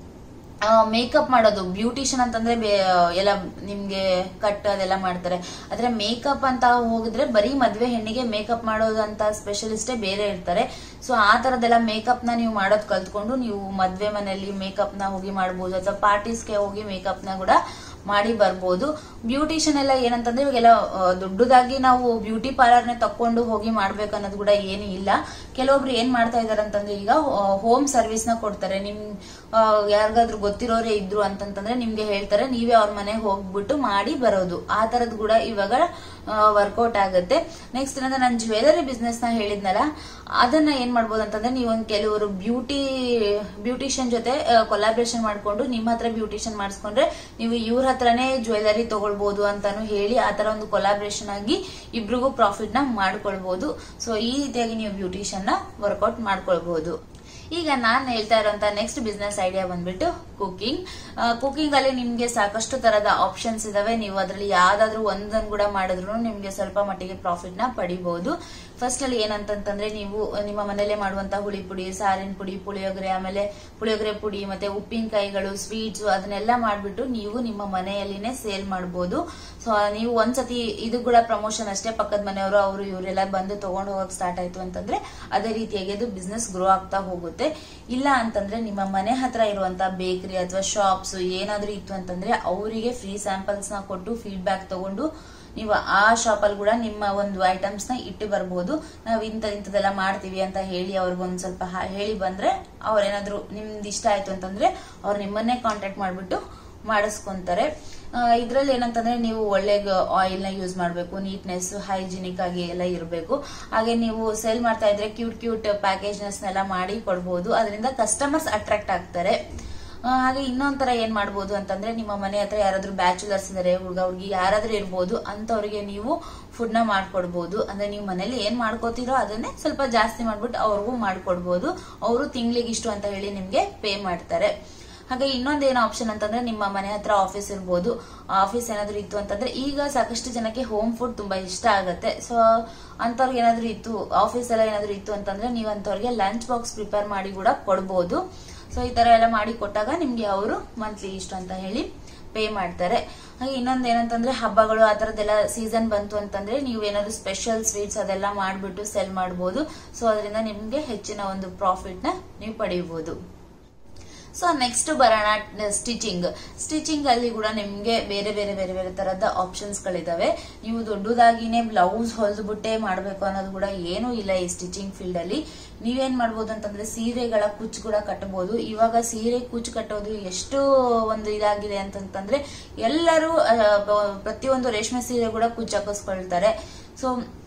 ಮೇಕಪ್ ಮಾಡೋದು ಬ್ಯೂಟಿಷಿಯನ್ ಅಂತಂದ್ರೆ ಬೇ- ಎಲ್ಲ ನಿಮ್ಗೆ ಕಟ್ ಅದೆಲ್ಲ ಮಾಡ್ತಾರೆ ಆದ್ರೆ ಮೇಕಪ್ ಅಂತ ಹೋಗಿದ್ರೆ ಬರೀ ಮದ್ವೆ ಹೆಣ್ಣಿಗೆ ಮೇಕಪ್ ಮಾಡೋದಂತ ಸ್ಪೆಷಲಿಸ್ಟೇ ಬೇರೆ ಇರ್ತಾರೆ ಸೊ ಆ ತರದೆಲ್ಲ ಮೇಕಪ್ ನ ನೀವು ಮಾಡೋದ್ ಕಲ್ತ್ಕೊಂಡು ನೀವು ಮದ್ವೆ ಮನೆಯಲ್ಲಿ ಮೇಕಪ್ ನ ಹೋಗಿ ಮಾಡ್ಬೋದು ಅಥವಾ ಪಾರ್ಟೀಸ್ಗೆ ಹೋಗಿ ಮೇಕಪ್ ನ ಕೂಡ ಮಾಡಿ ಬರ್ಬೋದು ಬ್ಯೂಟಿಷಿಯನ್ ಎಲ್ಲ ಏನಂತಂದ್ರೆ ಇವಾಗೆಲ್ಲ ಆ, ದೊಡ್ಡದಾಗಿ ನಾವು ಬ್ಯೂಟಿ ಪಾರ್ಲರ್ನೇ ತಕೊಂಡು ಹೋಗಿ ಮಾಡ್ಬೇಕು ಅನ್ನೋದು ಕೂಡ ಏನು ಇಲ್ಲ ಕೆಲವೊಬ್ರು ಏನ್ ಮಾಡ್ತಾ ಇದಾರೆ ಅಂತಂದ್ರೆ ಈಗ ಹೋಮ್ ಸರ್ವಿಸ್ ನ ಕೊಡ್ತಾರೆ ನಿಮ್ ಆ, ಯಾರಿಗಾದ್ರೂ ಗೊತ್ತಿರೋರೇ ಇದ್ರು ಅಂತಂತಂದ್ರೆ ನಿಮ್ಗೆ ಹೇಳ್ತಾರೆ ನೀವೇ ಅವ್ರ ಮನೆಗೆ ಹೋಗ್ಬಿಟ್ಟು ಮಾಡಿ ಬರೋದು ಆ ತರದ್ ಕೂಡ ಇವಾಗ ವರ್ಕೌಟ್ ಆಗುತ್ತೆ ನೆಕ್ಸ್ಟ್ ಏನಂದ್ರೆ ನಾನು ಜ್ಯುವೆಲರಿ ಬಿಸ್ನೆಸ್ ನ ಹೇಳಿದ್ನಲ್ಲ ಅದನ್ನ ಏನ್ ಮಾಡ್ಬೋದು ಅಂತಂದ್ರೆ ನೀವೊಂದ್ ಕೆಲವರು ಬ್ಯೂಟಿ ಬ್ಯೂಟಿಷಿಯನ್ ಜೊತೆ ಕೊಲಾಬ್ರೇಷನ್ ಮಾಡ್ಕೊಂಡು ನಿಮ್ಮ ಹತ್ರ ಬ್ಯೂಟಿಷಿಯನ್ ಮಾಡಿಸ್ಕೊಂಡ್ರೆ ನೀವು ಇವ್ರ ಹತ್ರನೇ ಜ್ಯುವೆಲರಿ ತಗೊಳ್ಬಹುದು ಅಂತಾನು ಹೇಳಿ ಆ ತರ ಒಂದು ಕೊಲಾಬ್ರೇಷನ್ ಆಗಿ ಇಬ್ರಿಗೂ ಪ್ರಾಫಿಟ್ ನ ಮಾಡ್ಕೊಳ್ಬಹುದು ಸೊ ಈ ರೀತಿಯಾಗಿ ನೀವು ಬ್ಯೂಟಿಷಿಯನ್ ನ ವರ್ಕೌಟ್ ಮಾಡ್ಕೊಳ್ಬಹುದು ಈಗ ನಾನು ಹೇಳ್ತಾ ಇರೋಂತ ನೆಕ್ಸ್ಟ್ ಬಿಸ್ನೆಸ್ ಐಡಿಯಾ ಬಂದ್ಬಿಟ್ಟು ಕುಕಿಂಗ್ ಕುಕಿಂಗ್ ಅಲ್ಲಿ ನಿಮ್ಗೆ ಸಾಕಷ್ಟು ತರದ ಆಪ್ಷನ್ಸ್ ಇದಾವೆ ನೀವು ಅದ್ರಲ್ಲಿ ಯಾವ್ದಾದ್ರು ಒಂದನ್ನು ಕೂಡ ಮಾಡಿದ್ರು ನಿಮ್ಗೆ ಸ್ವಲ್ಪ ಮಟ್ಟಿಗೆ ಪ್ರಾಫಿಟ್ ನ ಪಡಿಬಹುದು ಫಸ್ಟ್ ಅಲ್ಲಿ ಏನಂತಂತಂದ್ರೆ ನೀವು ನಿಮ್ಮ ಮನೇಲೆ ಮಾಡುವಂತ ಹುಳಿ ಪುಡಿ ಸಾರಿನ ಪುಡಿ ಪುಳಿಯೋಗರೆ ಆಮೇಲೆ ಪುಳಿಯೋಗರೆ ಪುಡಿ ಮತ್ತೆ ಉಪ್ಪಿನಕಾಯಿಗಳು ಸ್ವೀಟ್ಸ್ ಅದನ್ನೆಲ್ಲ ಮಾಡ್ಬಿಟ್ಟು ನೀವು ನಿಮ್ಮ ಮನೆಯಲ್ಲಿನೇ ಸೇಲ್ ಮಾಡಬಹುದು ಸೊ ನೀವು ಒಂದ್ಸತಿ ಇದು ಕೂಡ ಪ್ರಮೋಷನ್ ಅಷ್ಟೇ ಪಕ್ಕದ ಮನೆಯವರು ಅವರು ಇವರೆಲ್ಲ ಬಂದು ತಗೊಂಡು ಹೋಗಕ್ ಸ್ಟಾರ್ಟ್ ಆಯ್ತು ಅಂತಂದ್ರೆ ಅದೇ ರೀತಿಯಾಗಿ ಅದು ಬಿಸ್ನೆಸ್ ಗ್ರೋ ಆಗ್ತಾ ಹೋಗುತ್ತೆ ಇಲ್ಲ ಅಂತಂದ್ರೆ ನಿಮ್ಮ ಮನೆ ಹತ್ರ ಇರುವಂತ ಬೇಕರಿ ಅಥವಾ ಶಾಪ್ಸ್ ಏನಾದ್ರೂ ಇತ್ತು ಅಂತಂದ್ರೆ ಅವರಿಗೆ ಫ್ರೀ ಸ್ಯಾಂಪಲ್ಸ್ ನ ಕೊಟ್ಟು ಫೀಡ್ಬ್ಯಾಕ್ ತಗೊಂಡು ನೀವು ಆ ಶಾಪ್ ಅಲ್ಲಿ ಕೂಡ ನಿಮ್ಮ ಒಂದು ಐಟಮ್ಸ್ ನ ಇಟ್ಟು ಬರ್ಬೋದು ನಾವ್ ಇಂತ ಇಂಥದೆಲ್ಲ ಮಾಡ್ತೀವಿ ಅಂತ ಹೇಳಿ ಅವ್ರಿಗೊಂದ್ ಸ್ವಲ್ಪ ಹಾ- ಹೇಳಿ ಬಂದ್ರೆ ಅವ್ರೇನಾದ್ರು ನಿಮ್ದು ಇಷ್ಟ ಆಯ್ತು ಅಂತಂದ್ರೆ ಅವ್ರು ನಿಮ್ಮನ್ನೇ ಕಾಂಟ್ಯಾಕ್ಟ್ ಮಾಡ್ಬಿಟ್ಟು ಮಾಡಿಸ್ಕೊಂತಾರೆ ಇದ್ರಲ್ಲಿ ಏನಂತಂದ್ರೆ ನೀವು ಒಳ್ಳೆ ಆಯಿಲ್ ನ ಯೂಸ್ ಮಾಡಬೇಕು ನೀಟ್ನೆಸ್ ಹೈಜಿನಿಕ್ ಆಗಿ ಎಲ್ಲ ಇರಬೇಕು ಹಾಗೆ ನೀವು ಸೇಲ್ ಮಾಡ್ತಾ ಇದ್ರೆ ಕ್ಯೂಟ್ ಕ್ಯೂಟ್ ಪ್ಯಾಕೇಜ್ನೆಲ್ಲ ಮಾಡಿ ಕೊಡ್ಬೋದು ಅದರಿಂದ ಕಸ್ಟಮರ್ಸ್ ಅಟ್ರಾಕ್ಟ್ ಆಗ್ತಾರೆ ಆ, ಹಾಗೆ ಇನ್ನೊಂಥರ ಏನ್ ಮಾಡ್ಬೋದು ಅಂತಂದ್ರೆ ನಿಮ್ಮ ಮನೆ ಹತ್ರ ಯಾರಾದ್ರೂ ಬ್ಯಾಚುಲರ್ಸ್ ಇದಾರೆ ಹುಡುಗ ಹುಡುಗಿ ಯಾರಾದ್ರೂ ಇರ್ಬೋದು ಅಂತವ್ರಿಗೆ ನೀವು ಫುಡ್ ನ ಮಾಡ್ಕೊಡ್ಬೋದು ಅಂದ್ರೆ ನೀವು ಮನೇಲಿ ಏನ್ ಮಾಡ್ಕೋತೀರೋ ಅದನ್ನೇ ಸ್ವಲ್ಪ ಜಾಸ್ತಿ ಮಾಡ್ಬಿಟ್ಟು ಅವ್ರಿಗೂ ಮಾಡ್ಕೊಡ್ಬೋದು ಅವರು ತಿಂಗ್ಳಿಗೆ ಇಷ್ಟು ಅಂತ ಹೇಳಿ ನಿಮ್ಗೆ ಪೇ ಮಾಡ್ತಾರೆ ಹಾಗೆ ಇನ್ನೊಂದೇನು ಆಪ್ಷನ್ ಅಂತಂದ್ರೆ ನಿಮ್ಮ ಮನೆ ಹತ್ರ ಆಫೀಸ್ ಇರ್ಬೋದು ಆಫೀಸ್ ಏನಾದ್ರು ಇತ್ತು ಅಂತಂದ್ರೆ ಈಗ ಸಾಕಷ್ಟು ಜನಕ್ಕೆ ಹೋಮ್ ಫುಡ್ ತುಂಬಾ ಇಷ್ಟ ಆಗುತ್ತೆ ಸೊ ಅಂತವ್ರಿಗೆ ಏನಾದ್ರು ಇತ್ತು ಆಫೀಸ್ ಎಲ್ಲ ಏನಾದ್ರು ಇತ್ತು ಅಂತಂದ್ರೆ ನೀವು ಅಂತವ್ರಿಗೆ ಲಂಚ್ ಬಾಕ್ಸ್ ಪ್ರಿಪೇರ್ ಮಾಡಿ ಕೂಡ ಕೊಡ್ಬೋದು ಸೊ ಈ ತರ ಎಲ್ಲ ಮಾಡಿ ಕೊಟ್ಟಾಗ ನಿಮ್ಗೆ ಅವರು ಮಂತ್ಲಿ ಇಷ್ಟು ಅಂತ ಹೇಳಿ ಪೇ ಮಾಡ್ತಾರೆ ಹಾಗೆ ಇನ್ನೊಂದ್ ಏನಂತಂದ್ರೆ ಹಬ್ಬಗಳು ಆ ತರದೆಲ್ಲ ಸೀಸನ್ ಬಂತು ಅಂತಂದ್ರೆ ನೀವು ಏನಾದ್ರು ಸ್ಪೆಷಲ್ ಸ್ವೀಟ್ಸ್ ಅದೆಲ್ಲ ಮಾಡ್ಬಿಟ್ಟು ಸೆಲ್ ಮಾಡಬಹುದು ಸೊ ಅದರಿಂದ ನಿಮ್ಗೆ ಹೆಚ್ಚಿನ ಒಂದು ಪ್ರಾಫಿಟ್ ನ ನೀವು ಪಡೆಯಬಹುದು ಸೊ ನೆಕ್ಸ್ಟ್ ಬರೋಣ ಸ್ಟಿಚಿಂಗ್ ಸ್ಟಿಚಿಂಗ್ ಅಲ್ಲಿ ಕೂಡ ನಿಮ್ಗೆ ಬೇರೆ ಬೇರೆ ಬೇರೆ ಬೇರೆ ತರದ ಆಪ್ಷನ್ಸ್ ಗಳಿದಾವೆ ನೀವು ದೊಡ್ಡದಾಗಿನೇ ಬ್ಲೌಸ್ ಹೊಲ್ದ್ಬಿಟ್ಟೆ ಮಾಡ್ಬೇಕು ಅನ್ನೋದು ಕೂಡ ಏನೂ ಇಲ್ಲ ಈ ಸ್ಟಿಚಿಂಗ್ ಫೀಲ್ಡ್ ಅಲ್ಲಿ ನೀವೇನ್ ಮಾಡ್ಬೋದು ಅಂತಂದ್ರೆ ಸೀರೆಗಳ ಕುಚ್ಚು ಕೂಡ ಕಟ್ಟಬಹುದು ಇವಾಗ ಸೀರೆ ಕುಚ್ಚು ಕಟ್ಟೋದು ಎಷ್ಟು ಒಂದು ಇದಾಗಿದೆ ಅಂತಂತಂದ್ರೆ ಎಲ್ಲರೂ ಆ, ಬ- ಪ್ರತಿಯೊಂದು ರೇಷ್ಮೆ ಸೀರೆ ಕೂಡ ಕುಚ್ಚು ಹಾಕಿಸ್ಕೊಳ್ತಾರೆ ಸೊ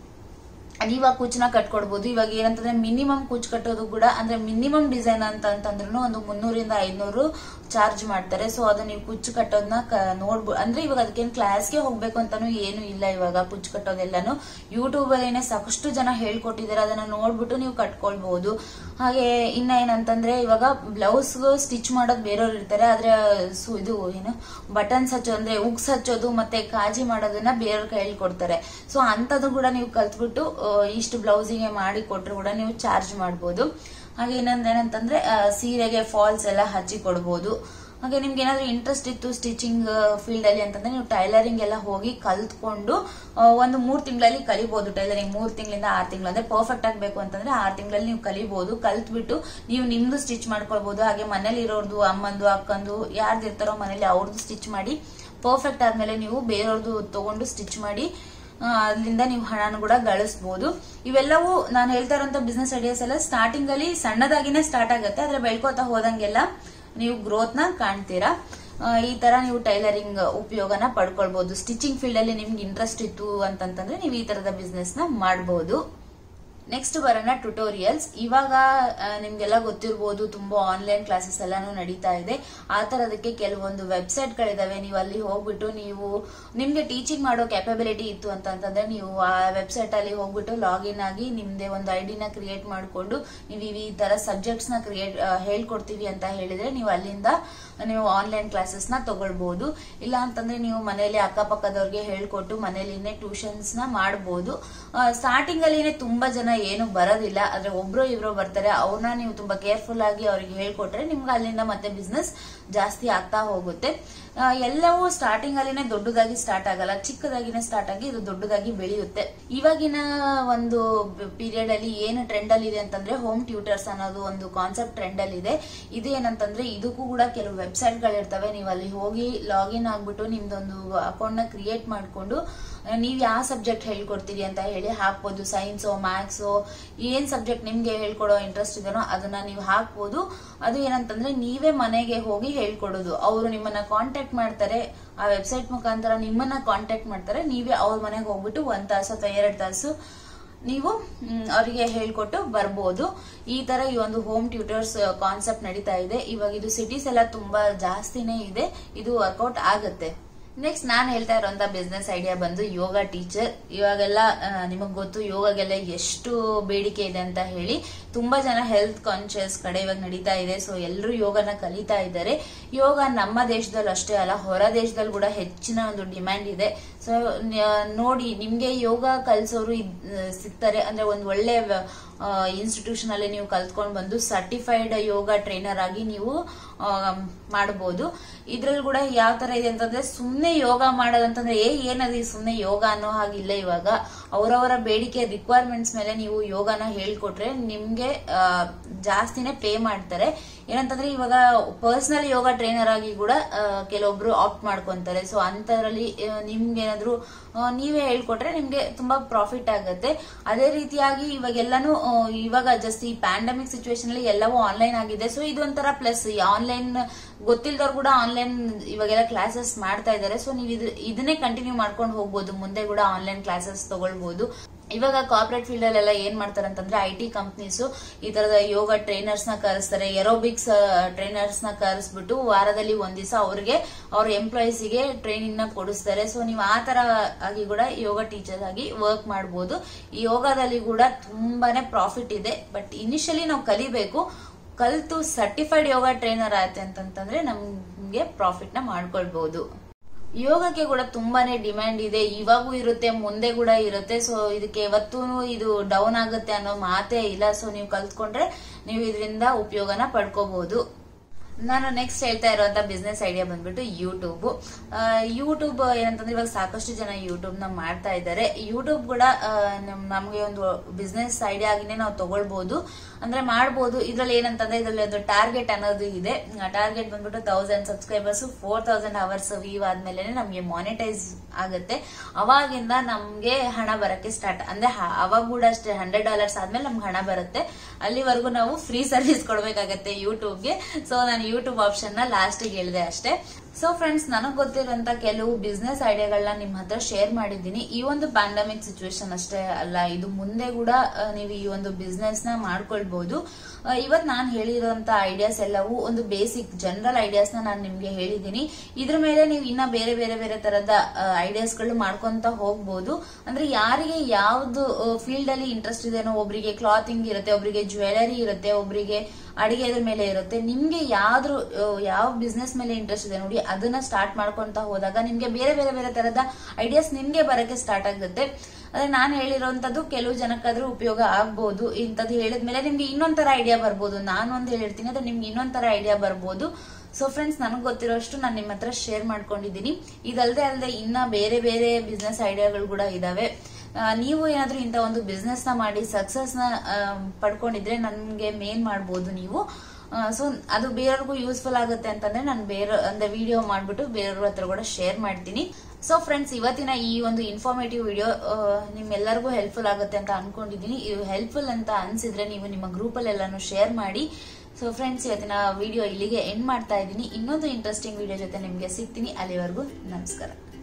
ನೀವ್ ಆ ಕುಚ್ಚನ ಕಟ್ಕೊಡ್ಬೋದು ಇವಾಗ ಏನಂತಂದ್ರೆ ಮಿನಿಮಮ್ ಕುಚ್ಚು ಕಟ್ಟೋದು ಕೂಡ ಅಂದ್ರೆ ಮಿನಿಮಮ್ ಡಿಸೈನ್ ಅಂತ ಅಂತಂದ್ರೂ ಒಂದು ಮುನ್ನೂರಿಂದ ಐದ್ನೂರು ಚಾರ್ಜ್ ಮಾಡ್ತಾರೆ ಸೊ ಅದು ನೀವು ಕುಚ್ಚು ಕಟ್ಟೋದನ್ನ ನೋಡ್ಬೋದು ಅಂದ್ರೆ ಇವಾಗ ಅದಕ್ಕೇನು ಕ್ಲಾಸ್ಗೆ ಹೋಗ್ಬೇಕು ಅಂತಾನು ಏನು ಇಲ್ಲ ಇವಾಗ ಕುಚ್ಚು ಕಟ್ಟೋದೆಲ್ಲಾನು ಯೂಟ್ಯೂಬ್ ಅಲ್ಲೇನೆ ಸಾಕಷ್ಟು ಜನ ಹೇಳ್ಕೊಟ್ಟಿದ್ದಾರೆ ಅದನ್ನ ನೋಡ್ಬಿಟ್ಟು ನೀವು ಕಟ್ಕೊಳ್ಬಹುದು ಹಾಗೆ ಇನ್ನ ಏನಂತಂದ್ರೆ ಇವಾಗ ಬ್ಲೌಸ್ ಸ್ಟಿಚ್ ಮಾಡೋದು ಬೇರೆಯವ್ರು ಇರ್ತಾರೆ ಆದ್ರೆ ಸು- ಇದು ಏನು ಬಟನ್ಸ್ ಹಚ್ಚೋದು ಅಂದ್ರೆ ಉಗ್ಸ್ ಹಚ್ಚೋದು ಮತ್ತೆ ಕಾಜಿ ಮಾಡೋದನ್ನ ಬೇರೆಯವ್ರ ಕೈಯಲ್ಲಿ ಕೊಡ್ತಾರೆ ಸೊ ಅಂತದ್ದು ಕೂಡ ನೀವು ಕಲ್ತ್ಬಿಟ್ಟು ಆ, ಇಷ್ಟು ಬ್ಲೌಸಿಗೆ ಮಾಡಿ ಕೊಟ್ರು ಕೂಡ ನೀವು ಚಾರ್ಜ್ ಮಾಡ್ಬೋದು ಹಾಗೆ ಇನ್ನೊಂದ್ ಏನಂತಂದ್ರೆ ಆ, ಸೀರೆಗೆ ಫಾಲ್ಸ್ ಎಲ್ಲ ಹಚ್ಚಿ ಕೊಡ್ಬೋದು ಹಾಗೆ ನಿಮ್ಗೆ ಏನಾದ್ರು ಇಂಟ್ರೆಸ್ಟ್ ಇತ್ತು ಸ್ಟಿಚಿಂಗ್ ಫೀಲ್ಡ್ ಅಲ್ಲಿ ಅಂತಂದ್ರೆ ನೀವು ಟೈಲರಿಂಗ್ ಎಲ್ಲ ಹೋಗಿ ಕಲ್ತ್ಕೊಂಡು ಆ, ಒಂದು ಮೂರ್ ತಿಂಗಳಲ್ಲಿ ಕಲಿಬಹುದು ಟೈಲರಿಂಗ್ ಮೂರ್ ತಿಂಗಳಿಂದ ಆರ್ ತಿಂಗಳು ಅಂದ್ರೆ ಪರ್ಫೆಕ್ಟ್ ಆಗ್ಬೇಕು ಅಂತಂದ್ರೆ ಆರ್ ತಿಂಗಳಲ್ಲಿ ನೀವು ಕಲಿಬಹುದು ಕಲ್ತ್ಬಿಟ್ಟು ನೀವು ನಿಮ್ದು ಸ್ಟಿಚ್ ಮಾಡ್ಕೊಳ್ಬಹುದು ಹಾಗೆ ಮನೇಲಿ ಇರೋರ್ದು ಅಮ್ಮಂದು ಅಕ್ಕಂದು ಯಾರ್ದು ಇರ್ತಾರೋ ಮನೇಲಿ ಅವ್ರದ್ದು ಸ್ಟಿಚ್ ಮಾಡಿ ಪರ್ಫೆಕ್ಟ್ ಆದ್ಮೇಲೆ ನೀವು ಬೇರೆಯವ್ರದ್ದು ತಗೊಂಡು ಸ್ಟಿಚ್ ಮಾಡಿ ಆ, ಅದ್ರಿಂದ ನೀವು ಹಣನ ಕೂಡ ಗಳಿಸಬಹುದು ಇವೆಲ್ಲವೂ ನಾನು ಹೇಳ್ತಾ ಇರೋಂತ ಬಿಸ್ನೆಸ್ ಐಡಿಯಾಸ್ ಎಲ್ಲ ಸ್ಟಾರ್ಟಿಂಗ್ ಅಲ್ಲಿ ಸಣ್ಣದಾಗಿನೇ ಸ್ಟಾರ್ಟ್ ಆಗುತ್ತೆ ಆದ್ರೆ ಬೆಳ್ಕೋತಾ ಹೋದಂಗೆಲ್ಲ ನೀವು ಗ್ರೋತ್ ನ ಕಾಣ್ತೀರಾ ಆ, ಈ ತರ ನೀವು ಟೈಲರಿಂಗ್ ಉಪಯೋಗನ ಪಡ್ಕೊಳ್ಬಹುದು ಸ್ಟಿಚಿಂಗ್ ಫೀಲ್ಡ್ ಅಲ್ಲಿ ನಿಮ್ಗೆ ಇಂಟ್ರೆಸ್ಟ್ ಇತ್ತು ಅಂತಂತಂದ್ರೆ ನೀವು ಈ ತರದ ಬಿಸ್ನೆಸ್ ನ ಮಾಡಬಹುದು ನೆಕ್ಸ್ಟ್ ಬರೋಣ ಟ್ಯುಟೋರಿಯಲ್ಸ್ ಇವಾಗ ಆ, ನಿಮ್ಗೆಲ್ಲ ಗೊತ್ತಿರ್ಬೋದು ತುಂಬಾ ಆನ್ಲೈನ್ ಕ್ಲಾಸಸ್ ಎಲ್ಲಾನು ನಡೀತಾ ಇದೆ ಆ ತರದಕ್ಕೆ ಕೆಲವೊಂದು ವೆಬ್ಸೈಟ್ ಗಳಿದಾವೆ ನೀವು ಅಲ್ಲಿ ಹೋಗ್ಬಿಟ್ಟು ನೀವು ನಿಮ್ಗೆ ಟೀಚಿಂಗ್ ಮಾಡೋ ಕ್ಯಾಪಬಿಲಿಟಿ ಇತ್ತು ಅಂತಂತಂದ್ರೆ ನೀವು ಆ ವೆಬ್ಸೈಟ್ ಅಲ್ಲಿ ಹೋಗ್ಬಿಟ್ಟು ಲಾಗಿನ್ ಆಗಿ ನಿಮ್ದೇ ಒಂದು ಐಡಿನ ಕ್ರಿಯೇಟ್ ಮಾಡ್ಕೊಂಡು ನೀವು ಈ ಈ ತರ ಸಬ್ಜೆಕ್ಟ್ಸ್ ನ ಕ್ರಿಯೇಟ್ ಹೇಳ್ಕೊಡ್ತೀವಿ ಅಂತ ಹೇಳಿದ್ರೆ ನೀವು ಅಲ್ಲಿಂದ ನೀವು ಆನ್ಲೈನ್ ಕ್ಲಾಸಸ್ ನ ತಗೊಳ್ಬಹುದು ಇಲ್ಲ ಅಂತಂದ್ರೆ ನೀವು ಮನೇಲಿ ಅಕ್ಕಪಕ್ಕದವ್ರಿಗೆ ಹೇಳ್ಕೊಟ್ಟು ಮನೇಲಿನೇ ಟ್ಯೂಷನ್ಸ್ ನ ಮಾಡಬಹುದು ಸ್ಟಾರ್ಟಿಂಗ್ ಅಲ್ಲಿನೇ ತುಂಬಾ ಜನ ಏನು ಬರೋದಿಲ್ಲ ಆದ್ರೆ ಒಬ್ರು ಇಬ್ರು ಬರ್ತಾರೆ ಅವ್ರನ್ನ ನೀವು ತುಂಬಾ ಕೇರ್ಫುಲ್ ಆಗಿ ಅವ್ರಿಗೆ ಹೇಳ್ಕೊಟ್ರೆ ನಿಮ್ಗೆ ಅಲ್ಲಿಂದ ಮತ್ತೆ ಬಿಸ್ನೆಸ್ ಜಾಸ್ತಿ ಆಗ್ತಾ ಹೋಗುತ್ತೆ ಆ, ಎಲ್ಲವೂ ಸ್ಟಾರ್ಟಿಂಗ್ ಅಲ್ಲಿನೇ ದೊಡ್ಡದಾಗಿ ಸ್ಟಾರ್ಟ್ ಆಗಲ್ಲ ಚಿಕ್ಕದಾಗಿನೇ ಸ್ಟಾರ್ಟ್ ಆಗಿ ಇದು ದೊಡ್ಡದಾಗಿ ಬೆಳೆಯುತ್ತೆ ಇವಾಗಿನ ಒಂದು ಪೀರಿಯಡ್ ಅಲ್ಲಿ ಏನು ಟ್ರೆಂಡ್ ಅಲ್ಲಿ ಇದೆ ಅಂತಂದ್ರೆ ಹೋಮ್ ಟ್ಯೂಟರ್ಸ್ ಅನ್ನೋದು ಒಂದು ಕಾನ್ಸೆಪ್ಟ್ ಟ್ರೆಂಡ್ ಅಲ್ಲಿ ಇದೆ ಇದು ಏನಂತಂದ್ರೆ ಇದಕ್ಕೂ ಕೂಡ ಕೆಲವು ವೆಬ್ಸೈಟ್ ಗಳಿರ್ತವೆ ನೀವು ಅಲ್ಲಿ ಹೋಗಿ ಲಾಗಿನ್ ಆಗ್ಬಿಟ್ಟು ನಿಮ್ದೊಂದು ಅಕೌಂಟ್ ನ ಕ್ರಿಯೇಟ್ ಮಾಡ್ಕೊಂಡು ನೀವ್ ಯಾವ ಸಬ್ಜೆಕ್ಟ್ ಹೇಳ್ಕೊಡ್ತೀರಿ ಅಂತ ಹೇಳಿ ಹಾಕ್ಬೋದು ಸೈನ್ಸೋ ಮ್ಯಾಥ್ಸೋ ಏನ್ ಸಬ್ಜೆಕ್ಟ್ ನಿಮ್ಗೆ ಹೇಳ್ಕೊಡೋ ಇಂಟ್ರೆಸ್ಟ್ ಇದೆನೋ ಅದನ್ನ ನೀವು ಹಾಕ್ಬೋದು ಅದು ಏನಂತಂದ್ರೆ ನೀವೇ ಮನೆಗೆ ಹೋಗಿ ಹೇಳ್ಕೊಡೋದು ಅವರು ನಿಮ್ಮನ್ನ ಕಾಂಟ್ಯಾಕ್ಟ್ ಮಾಡ್ತಾರೆ ಆ ವೆಬ್ಸೈಟ್ ಮುಖಾಂತರ ನಿಮ್ಮನ್ನ ಕಾಂಟ್ಯಾಕ್ಟ್ ಮಾಡ್ತಾರೆ ನೀವೇ ಅವ್ರ ಮನೆಗೆ ಹೋಗ್ಬಿಟ್ಟು ಒಂದ್ ತಾಸು ಅಥವಾ ಎರಡ್ ತಾಸು ನೀವು ಮ್, ಅವರಿಗೆ ಹೇಳ್ಕೊಟ್ಟು ಬರ್ಬೋದು ಈ ತರ ಈ ಒಂದು ಹೋಮ್ ಟ್ಯೂಟರ್ಸ್ ಕಾನ್ಸೆಪ್ಟ್ ನಡೀತಾ ಇದೆ ಇವಾಗ ಇದು ಸಿಟೀಸ್ ಎಲ್ಲ ತುಂಬಾ ಜಾಸ್ತಿನೇ ಇದೆ ಇದು ವರ್ಕೌಟ್ ಆಗುತ್ತೆ ನೆಕ್ಸ್ಟ್ ನಾನ್ ಹೇಳ್ತಾ ಇರೋಂತ ಬಿಸ್ನೆಸ್ ಐಡಿಯಾ ಬಂದು ಯೋಗ ಟೀಚರ್ ಇವಾಗೆಲ್ಲ ನಿಮಗ್ ಗೊತ್ತು ಯೋಗಗೆಲ್ಲ ಎಷ್ಟು ಬೇಡಿಕೆ ಇದೆ ಅಂತ ಹೇಳಿ ತುಂಬಾ ಜನ ಹೆಲ್ತ್ ಕಾನ್ಶಿಯಸ್ ಕಡೆ ಇವಾಗ ನಡೀತಾ ಇದೆ ಸೊ ಎಲ್ಲರೂ ಯೋಗನ ಕಲಿತಾ ಇದ್ದಾರೆ ಯೋಗ ನಮ್ಮ ದೇಶದಲ್ಲಿ ಅಷ್ಟೇ ಅಲ್ಲ ಹೊರ ದೇಶದಲ್ಲಿ ಕೂಡ ಹೆಚ್ಚಿನ ಒಂದು ಡಿಮ್ಯಾಂಡ್ ಇದೆ ಸೊ ನೋಡಿ ನಿಮ್ಗೆ ಯೋಗ ಕಲಿಸೋರು ಸಿಗ್ತಾರೆ ಅಂದ್ರೆ ಒಂದ್ ಒಳ್ಳೆ ಇನ್ಸ್ಟಿಟ್ಯೂಷನ್ ಅಲ್ಲಿ ನೀವು ಕಲ್ತ್ಕೊಂಡ್ ಬಂದು ಸರ್ಟಿಫೈಡ್ ಯೋಗ ಟ್ರೈನರ್ ಆಗಿ ನೀವು ಆ, ಮಾಡಬಹುದು ಇದ್ರಲ್ಲಿ ಕೂಡ ಯಾವ ತರ ಇದೆ ಅಂತಂದ್ರೆ ಸುಮ್ನೆ ಯೋಗ ಮಾಡೋದಂತಂದ್ರೆ ಏ ಏನದು ಸುಮ್ನೆ ಯೋಗ ಅನ್ನೋ ಹಾಗಿಲ್ಲ ಇವಾಗ ಅವರವರ ಬೇಡಿಕೆ ರಿಕ್ವೈರ್ಮೆಂಟ್ಸ್ ಮೇಲೆ ನೀವು ಯೋಗನ ಹೇಳ್ಕೊಟ್ರೆ ನಿಮ್ಗೆ ಆ, ಜಾಸ್ತಿನೇ ಪೇ ಮಾಡ್ತಾರೆ ಏನಂತಂದ್ರೆ ಇವಾಗ ಪರ್ಸನಲ್ ಯೋಗ ಟ್ರೈನರ್ ಆಗಿ ಕೂಡ ಆ, ಕೆಲವೊಬ್ರು ಆಪ್ಟ್ ಮಾಡ್ಕೊಂತಾರೆ ಸೊ ಅಂತದ್ರಲ್ಲಿ ಆ, ನಿಮ್ಗೆ ಏನಾದ್ರು ಆ, ನೀವೇ ಹೇಳ್ಕೊಟ್ರೆ ನಿಮ್ಗೆ ತುಂಬಾ ಪ್ರಾಫಿಟ್ ಆಗುತ್ತೆ ಅದೇ ರೀತಿಯಾಗಿ ಇವಾಗೆಲ್ಲಾನು ಆ, ಇವಾಗ ಜಸ್ಟ್ ಈ ಪ್ಯಾಂಡಮಿಕ್ ಸಿಚುವೇಶನ್ ಅಲ್ಲಿ ಎಲ್ಲವೂ ಆನ್ಲೈನ್ ಆಗಿದೆ ಸೊ ಇದೊಂಥರ ಪ್ಲಸ್ ಈ ಆನ್ಲೈನ್ ಗೊತ್ತಿಲ್ದವ್ರು ಕೂಡ ಆನ್ಲೈನ್ ಇವಾಗೆಲ್ಲ ಕ್ಲಾಸಸ್ ಮಾಡ್ತಾ ಇದ್ದಾರೆ ಸೊ ನೀವು ಇದು ಇದನ್ನೇ ಕಂಟಿನ್ಯೂ ಮಾಡ್ಕೊಂಡು ಹೋಗ್ಬೋದು ಮುಂದೆ ಕೂಡ ಆನ್ಲೈನ್ ಕ್ಲಾಸಸ್ ತಗೊಳ್ಬಹುದು ಇವಾಗ ಕಾರ್ಪೊರೇಟ್ ಫೀಲ್ಡ್ ಅಲ್ಲೆಲ್ಲ ಏನ್ ಮಾಡ್ತಾರೆ ಅಂತಂದ್ರೆ ಐ ಟಿ ಕಂಪ್ನೀಸ್ ಈ ತರದ ಯೋಗ ಟ್ರೈನರ್ಸ್ ನ ಕರೆಸ್ತಾರೆ ಎರೋಬಿಕ್ಸ್ ಟ್ರೈನರ್ಸ್ ನ ಕರೆಸ್ಬಿಟ್ಟು ವಾರದಲ್ಲಿ ಒಂದ್ ದಿವಸ ಅವ್ರಿಗೆ ಅವ್ರ ಎಂಪ್ಲಾಯೀಸ್ ಗೆ ಟ್ರೈನಿಂಗ್ ನ ಕೊಡಿಸ್ತಾರೆ ಸೊ ನೀವು ಆ ತರ ಆಗಿ ಕೂಡ ಯೋಗ ಟೀಚರ್ ಆಗಿ ವರ್ಕ್ ಮಾಡಬಹುದು ಈ ಯೋಗದಲ್ಲಿ ಕೂಡ ತುಂಬಾನೇ ಪ್ರಾಫಿಟ್ ಇದೆ ಬಟ್ ಇನಿಷಿಯಲಿ ನಾವು ಕಲಿಬೇಕು ಕಲ್ತು ಸರ್ಟಿಫೈಡ್ ಯೋಗ ಟ್ರೈನರ್ ಆಯ್ತು ಅಂತಂತಂದ್ರೆ ನಮ್ಗೆ ಪ್ರಾಫಿಟ್ ನ ಮಾಡ್ಕೊಳ್ಬಹುದು ಯೋಗಕ್ಕೆ ಕೂಡ ತುಂಬಾನೇ ಡಿಮ್ಯಾಂಡ್ ಇದೆ ಇವಾಗೂ ಇರುತ್ತೆ ಮುಂದೆ ಕೂಡ ಇರುತ್ತೆ ಸೊ ಇದಕ್ಕೆ ಯಾವತ್ತೂ ಇದು ಡೌನ್ ಆಗುತ್ತೆ ಅನ್ನೋ ಮಾತೇ ಇಲ್ಲ ಸೊ ನೀವು ಕಲ್ತ್ಕೊಂಡ್ರೆ ನೀವು ಇದರಿಂದ ಉಪಯೋಗನ ಪಡ್ಕೋಬಹುದು ನಾನು ನೆಕ್ಸ್ಟ್ ಹೇಳ್ತಾ ಇರುವಂತ ಬಿಸ್ನೆಸ್ ಐಡಿಯಾ ಬಂದ್ಬಿಟ್ಟು ಯೂಟ್ಯೂಬ್ ಯೂಟ್ಯೂಬ್ ಏನಂತಂದ್ರೆ ಇವಾಗ ಸಾಕಷ್ಟು ಜನ ಯೂಟ್ಯೂಬ್ ನ ಮಾಡ್ತಾ ಇದ್ದಾರೆ ಯೂಟ್ಯೂಬ್ ಕೂಡ ಆ, ನಮ್- ನಮ್ಗೆ ಒಂದು ಬಿಸ್ನೆಸ್ ಐಡಿಯಾ ಆಗಿನೇ ನಾವು ತಗೊಳ್ಬಹುದು ಅಂದ್ರೆ ಮಾಡ್ಬೋದು ಇದ್ರಲ್ಲಿ ಏನಂತಂದ್ರೆ ಇದ್ರಲ್ಲಿ ಒಂದು ಟಾರ್ಗೆಟ್ ಅನ್ನೋದು ಇದೆ ಟಾರ್ಗೆಟ್ ಬಂದ್ಬಿಟ್ಟು thousand subscribers four thousand hours view ಆದ್ಮೇಲೆ ನಮ್ಗೆ ಮಾನಿಟೈಸ್ ಆಗುತ್ತೆ ಅವಾಗಿಂದ ನಮ್ಗೆ ಹಣ ಬರಕ್ಕೆ ಸ್ಟಾರ್ಟ್ ಅಂದ್ರೆ ಹ- ಅವಾಗ ಕೂಡ ಅಷ್ಟೇ ಹಂಡ್ರೆಡ್ ಡಾಲರ್ಸ್ ಆದ್ಮೇಲೆ ನಮ್ಗೆ ಹಣ ಬರುತ್ತೆ ಅಲ್ಲಿವರೆಗೂ ನಾವು ಫ್ರೀ ಸರ್ವಿಸ್ ಕೊಡ್ಬೇಕಾಗತ್ತೆ ಯೂಟ್ಯೂಬ್ಗೆ ಸೊ ನಾನು ಯೂಟ್ಯೂಬ್ ಆಪ್ಷನ್ ನ ಲಾಸ್ಟ್ ಹೇಳಿದೆ ಅಷ್ಟೇ ಸೊ ಫ್ರೆಂಡ್ಸ್ ನನಗ್ ಗೊತ್ತಿರುವಂತ ಕೆಲವು ಬಿಸ್ನೆಸ್ ಐಡಿಯಾಗಳನ್ನ ನಿಮ್ ಹತ್ರ ಶೇರ್ ಮಾಡಿದ್ದೀನಿ ಈ ಒಂದು ಪ್ಯಾಂಡಮಿಕ್ ಸಿಚುವೇಶನ್ ಅಷ್ಟೇ ಅಲ್ಲ ಇದು ಮುಂದೆ ಕೂಡ ಆ, ನೀವು ಈ ಒಂದು ಬಿಸ್ನೆಸ್ ನ ಮಾಡ್ಕೊಳ್ಬಹುದು ಆ, ಇವತ್ ನಾನು ಹೇಳಿರುವಂತ ಐಡಿಯಾಸ್ ಎಲ್ಲವೂ ಒಂದು ಬೇಸಿಕ್ ಜನರಲ್ ಐಡಿಯಾಸ್ ನ ನಾನು ನಿಮ್ಗೆ ಹೇಳಿದ್ದೀನಿ ಇದ್ರ ಮೇಲೆ ನೀವು ಇನ್ನ ಬೇರೆ ಬೇರೆ ಬೇರೆ ತರದ ಐಡಿಯಾಸ್ ಗಳು ಮಾಡ್ಕೊಂತ ಹೋಗ್ಬೋದು ಅಂದ್ರೆ ಯಾರಿಗೆ ಯಾವ್ದು ಫೀಲ್ಡ್ ಅಲ್ಲಿ ಇಂಟ್ರೆಸ್ಟ್ ಇದೆನೋ ಒಬ್ರಿಗೆ ಕ್ಲಾತಿಂಗ್ ಇರುತ್ತೆ ಒಬ್ರಿಗೆ ಜ್ಯುವೆಲರಿ ಇರುತ್ತೆ ಒಬ್ರಿಗೆ ಅಡಿಗೆ ಮೇಲೆ ಇರುತ್ತೆ ನಿಮ್ಗೆ ಯಾವ್ದ್ರ ಆ, ಯಾವ ಬಿಸ್ನೆಸ್ ಮೇಲೆ ಇಂಟ್ರೆಸ್ಟ್ ಇದೆ ನೋಡಿ ಅದನ್ನ ಸ್ಟಾರ್ಟ್ ಮಾಡ್ಕೊಂತ ಹೋದಾಗ ನಿಮ್ಗೆ ಬೇರೆ ಬೇರೆ ಬೇರೆ ತರದ ಐಡಿಯಾಸ್ ನಿಮ್ಗೆ ಬರಕ್ಕೆ ಸ್ಟಾರ್ಟ್ ಆಗುತ್ತೆ ಅದೇ ನಾನು ಹೇಳಿರೋಂಥದ್ದು ಕೆಲವು ಜನಕ್ಕಾದ್ರೂ ಉಪಯೋಗ ಆಗ್ಬೋದು ಇಂಥದ್ದು ಹೇಳಿದ್ಮೇಲೆ ನಿಮ್ಗೆ ಇನ್ನೊಂಥರ ಐಡಿಯಾ ಬರ್ಬೋದು ನಾನು ಒಂದು ಹೇಳಿರ್ತೀನಿ ಅದ್ರ ನಿಮ್ಗೆ ಇನ್ನೊಂಥರ ಐಡಿಯಾ ಬರ್ಬೋದು ಸೊ ಫ್ರೆಂಡ್ಸ್ ನನಗೆ ಗೊತ್ತಿರೋಷ್ಟು ನಾನು ನಿಮ್ಮ ಹತ್ರ ಶೇರ್ ಮಾಡ್ಕೊಂಡಿದ್ದೀನಿ ಇದಲ್ದೆ ಅಲ್ಲದೆ ಇನ್ನ ಬೇರೆ ಬೇರೆ ಬಿಸ್ನೆಸ್ ಐಡಿಯಾಗಳು ಕೂಡ ಇದಾವೆ ಆ, ನೀವು ಏನಾದ್ರೂ ಇಂಥ ಒಂದು ಬಿಸ್ನೆಸ್ ನ ಮಾಡಿ ಸಕ್ಸಸ್ ನ ಆ, ಪಡ್ಕೊಂಡಿದ್ರೆ ನನ್ಗೆ ಮೇಲ್ ಮಾಡ್ಬೋದು ನೀವು ಸೊ ಅದು ಬೇರೆಯವ್ರಿಗೂ ಯೂಸ್ಫುಲ್ ಆಗುತ್ತೆ ಅಂತಂದ್ರೆ ನಾನು ಬೇರೆ ಅಂದ್ರೆ ವಿಡಿಯೋ ಮಾಡ್ಬಿಟ್ಟು ಬೇರೆಯವ್ರ ಹತ್ರ ಕೂಡ ಶೇರ್ ಮಾಡ್ತೀನಿ ಸೊ ಫ್ರೆಂಡ್ಸ್ ಇವತ್ತಿನ ಈ ಒಂದು ಇನ್ಫಾರ್ಮೇಟಿವ್ ವಿಡಿಯೋ ನಿಮ್ಮೆಲ್ಲರಿಗೂ ಹೆಲ್ಪ್ಫುಲ್ ಆಗುತ್ತೆ ಅಂತ ಅನ್ಕೊಂಡಿದ್ದೀನಿ ಇದು ಹೆಲ್ಪ್ಫುಲ್ ಅಂತ ಅನ್ಸಿದ್ರೆ ನೀವು ನಿಮ್ಮ ಗ್ರೂಪ್ ಅಲ್ಲಿ ಎಲ್ಲಾನು ಶೇರ್ ಮಾಡಿ ಸೊ ಫ್ರೆಂಡ್ಸ್ ಇವತ್ತಿನ ವಿಡಿಯೋ ಇಲ್ಲಿಗೆ ಎಂಡ್ ಮಾಡ್ತಾ ಇದ್ದೀನಿ ಇನ್ನೊಂದು ಇಂಟ್ರೆಸ್ಟಿಂಗ್ ವಿಡಿಯೋ ಜೊತೆ ನಿಮ್ಗೆ ಸಿಗ್ತೀನಿ ಅಲ್ಲಿವರೆಗೂ ನಮಸ್ಕಾರ